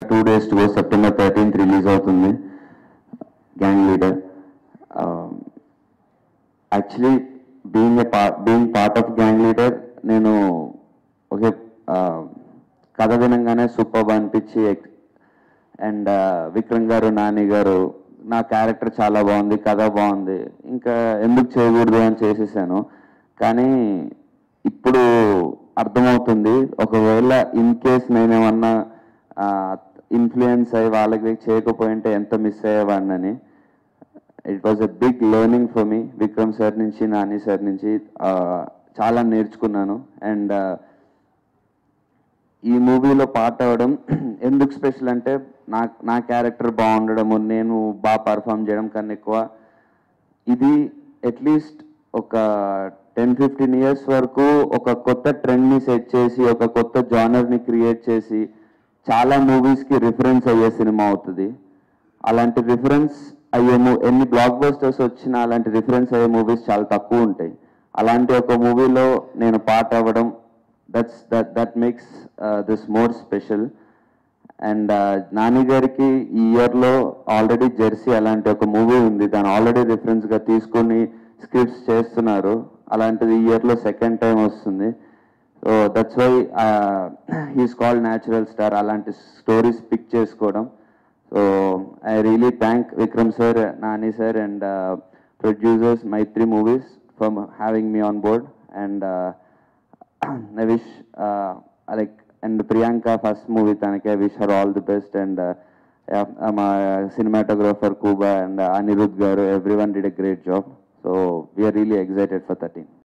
two days to September thirteenth release అవుతుంది gang leader actually being a part being part of gang leader నేను ఒకే కథ వినంగానే super అనిపించి అండ్ విక్రమ్ గారు నాని గారు నా క్యారెక్టర్ చాలా బాగుంది కథ బాగుంది ఇంకా ఎందుకు చేయకూడదు అని చేసేసాను కానీ ఇప్పుడు అర్థమవుతుంది ఒకవేళ ఇన్ కేస్ నేనేమన్నా ఇన్ఫ్లుయెన్స్ అయ్యి వాళ్ళకి చేయకపోయింటే ఎంత మిస్ అయ్యేవాడినని it was a big learning for me Vikram sir నుంచి నాని సార్ నుంచి ఆ, చాలా నేర్చుకున్నాను అండ్ ఈ మూవీలో పార్ట్ అవ్వడం ఎందుకు స్పెషల్ అంటే నా నా క్యారెక్టర్ బాగుండడము నేను బాగా పర్ఫామ్ చేయడం కన్నా ఎక్కువ ఇది అట్లీస్ట్ ఒక టెన్ ఫిఫ్టీన్ ఇయర్స్ వరకు ఒక కొత్త ట్రెండ్ని సెట్ చేసి ఒక కొత్త జానర్ని క్రియేట్ చేసి చాలా మూవీస్కి రిఫరెన్స్ అయ్యే సినిమా అవుతుంది అలాంటి రిఫరెన్స్ అయ్యే మూ- ఎన్ని బ్లాక్ బస్టర్స్ వచ్చినా అలాంటి రిఫరెన్స్ అయ్యే మూవీస్ చాలా తక్కువ ఉంటాయి అలాంటి ఒక మూవీలో నేను పార్ట్ అవ్వడం that's that that makes this more special and Nani గారికి ఈ ఇయర్లో ఆల్రెడీ జెర్సీ అలాంటి ఒక మూవీ ఉంది దాన్ని ఆల్రెడీ రిఫరెన్స్గా తీసుకొని స్క్రిప్ట్స్ చేస్తున్నారు అలాంటిది ఈ ఇయర్లో సెకండ్ టైం వస్తుంది so that's why he's called natural star అలాంటి స్టోరీస్ పిక్ చేసుకోవడం so I really thank Vikram sir Nani sir and producers Mythri movies for having me on board and I wish uh, like and Priyanka first movie తనకి I wish her all the best and uh, yeah, uh, my cinematographer Kuba and uh, Anirudh garu everyone did a great job so we are really excited for 13